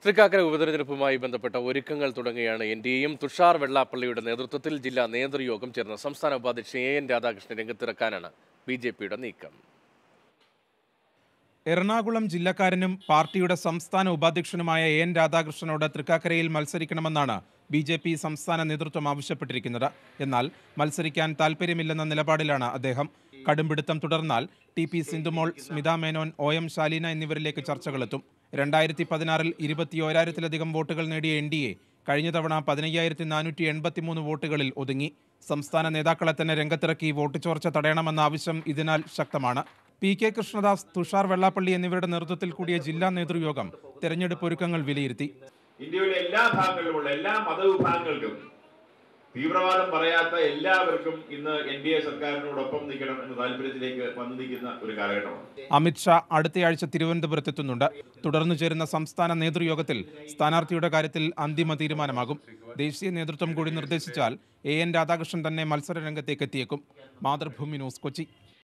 തൃക്കാക്കര ഉപതെരഞ്ഞെടുപ്പുമായി ബന്ധപ്പെട്ട ഒരുക്കങ്ങൾ തുടങ്ങിയാണ് എൻ ഡി എയും തുഷാർ വെള്ളാപ്പള്ളിയുടെ നേതൃത്വത്തിൽ ജില്ലാ നേതൃയോഗം ചേർന്ന സംസ്ഥാന ഉപാധ്യക്ഷൻ എ എൻ രാധാകൃഷ്ണൻ രംഗത്തിറക്കാനാണ് ബി ജെ പിയുടെ നീക്കം എറണാകുളം ജില്ലക്കാരനും പാർട്ടിയുടെ സംസ്ഥാന ഉപാധ്യക്ഷനുമായ എ എൻ രാധാകൃഷ്ണനോട് തൃക്കാക്കരയിൽ മത്സരിക്കണമെന്നാണ് ബി ജെ പി സംസ്ഥാന നേതൃത്വം ആവശ്യപ്പെട്ടിരിക്കുന്നത് എന്നാൽ മത്സരിക്കാൻ താൽപ്പര്യമില്ലെന്ന നിലപാടിലാണ് അദ്ദേഹം കടുംപിടുത്തം തുടർന്നാൽ T P Sindhumol Smitha Menon O M Shaleena എന്നിവരിലേക്ക് ചർച്ചകളെത്തും രണ്ടായിരത്തി പതിനാറിൽ ഇരുപത്തിയോരായിരത്തിലധികം വോട്ടുകൾ നേടിയ എൻ ഡി എ കഴിഞ്ഞ തവണ പതിനയ്യായിരത്തി നാനൂറ്റി എൺപത്തിമൂന്ന് വോട്ടുകളിൽ ഒതുങ്ങി സംസ്ഥാന നേതാക്കളെ തന്നെ രംഗത്തിറക്കി വോട്ട് ചോർച്ച തടയണമെന്ന ആവശ്യം ഇതിനാൽ ശക്തമാണ് പി കെ കൃഷ്ണദാസ് തുഷാർ വെള്ളാപ്പള്ളി എന്നിവരുടെ നേതൃത്വത്തിൽ കൂടിയ ജില്ലാ നേതൃയോഗം തെരഞ്ഞെടുപ്പ് ഒരുക്കങ്ങൾ വിലയിരുത്തി ഇന്ത്യയിലെ എല്ലാ ഭാഗങ്ങളിലുമുള്ള എല്ലാ മതവിഭാഗങ്ങൾക്കും തീവ്രവാദം പറയാത്ത എല്ലാവർക്കും ഇന്ന് എൻ ഡി എ സർക്കാരിനോടൊപ്പം നിൽക്കണം എന്ന താല്പര്യത്തിലേക്ക് വന്നു നിൽക്കുന്ന ഒരു കാലഘട്ടമാണ് അമിത്ഷാ അടുത്തയാഴ്ച തിരുവനന്തപുരത്തെത്തുന്നുണ്ട് തുടർന്നു ചേരുന്ന സംസ്ഥാന നേതൃയോഗത്തിൽ സ്ഥാനാർത്ഥിയുടെ കാര്യത്തിൽ അന്തിമ തീരുമാനമാകും ദേശീയ നേതൃത്വം കൂടി നിർദ്ദേശിച്ചാൽ എ എൻ രാധാകൃഷ്ണൻ തന്നെ മത്സര രംഗത്തേക്ക് എത്തിയേക്കും മാതൃഭൂമി ന്യൂസ് കൊച്ചി